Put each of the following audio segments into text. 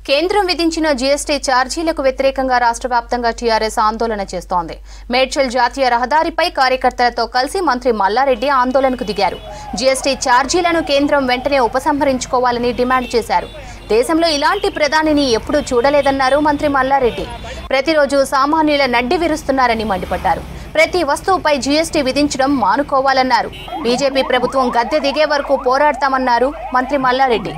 కేంద్రం విధించిన జీఎస్టీ ఛార్జీలకు వ్యతిరేకంగా రాష్ట్ర వ్యాప్తంగా టీఆర్ఎస్ ఆందోళన చేస్తోంది మేడ్చల్ జాతీయ రహదారిపై కార్యకర్తలతో కలిసి మంత్రి మల్లారెడ్డి ఆందోళనకు దిగారు జీఎస్టీ ఛార్జీలను కేంద్రం వెంటనే ఉపసంహరించుకోవాలని డిమాండ్ చేశారు దేశంలో ఇలాంటి ప్రధానిని ఎప్పుడూ చూడలేదన్నారు మంత్రి మల్లారెడ్డి ప్రతిరోజు సామాన్యుల నడ్డి విరుస్తున్నారని మండిపడ్డారు ప్రతి వస్తువుపై జీఎస్టీ విధించడం మానుకోవాలన్నారు బీజేపీ ప్రభుత్వం గద్దె దిగే వరకు పోరాడతామన్నారు మంత్రి మల్లారెడ్డి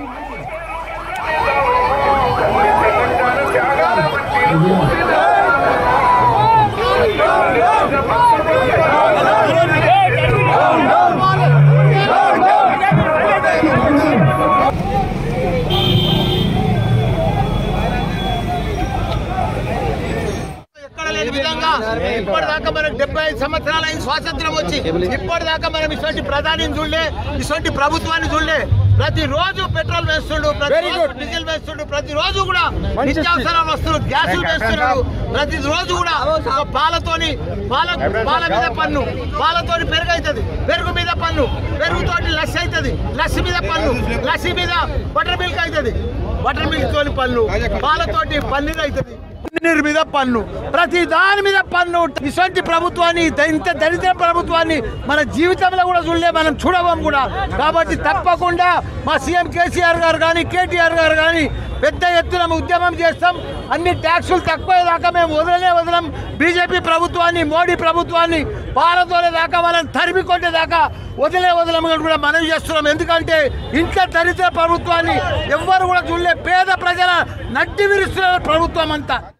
ఎక్కడ లేని విధంగా ఇప్పటిదాకా మనకు డెబ్బై ఐదు సంవత్సరాల అయింది స్వాతంత్రం వచ్చి ఇప్పటిదాకా మనం ఇటువంటి ప్రధానిని చూడలే ఇటువంటి ప్రభుత్వాన్ని చూడలే ప్రతి రోజు పెట్రోల్ వేస్తుండు ప్రతి రోజు డీజిల్ వేస్తుండు ప్రతి రోజు కూడా నిత్యావసర వస్తువులు గ్యాసులు వేస్తున్నాడు ప్రతి రోజు కూడా ఒక పాలతోని పాల పాల మీద పన్ను పాలతోని పెరుగు అవుతుంది పెరుగు మీద పన్ను పెరుగుతోటి లస్సి అవుతుంది లస్సి మీద పన్ను లస్సి మీద బటర్ మిల్క్ అవుతుంది బటర్ మిల్క్ తోని పన్ను పాలతోటి పన్నీర్ అవుతుంది పన్నీర్ మీద పన్ను ప్రతి దాని మీద పన్ను ఇటువంటి ప్రభుత్వాన్ని ద- ఇంత దరిద్ర ప్రభుత్వాన్ని మన జీవితంలో కూడా చూడలే మనం చూడవం కూడా కాబట్టి తప్పకుండా మా సీఎం కేసీఆర్ గారు కానీ కేటీఆర్ గారు కానీ పెద్ద ఎత్తున ఉద్యమం చేస్తాం అన్ని ట్యాక్సులు తక్కువ దాకా మేము వదలనే వదలం బీజేపీ ప్రభుత్వాన్ని మోడీ ప్రభుత్వాన్ని పాలతోనే దాకా వాళ్ళని తరిమి కొట్టే దాకా వదిలే వదలమని కూడా మనవి చేస్తున్నాం ఎందుకంటే ఇంత దరిద్ర ప్రభుత్వాన్ని ఎవ్వరు కూడా చూడలే పేద ప్రజల నడ్డి విరుస్తున్న ప్రభుత్వం అంతా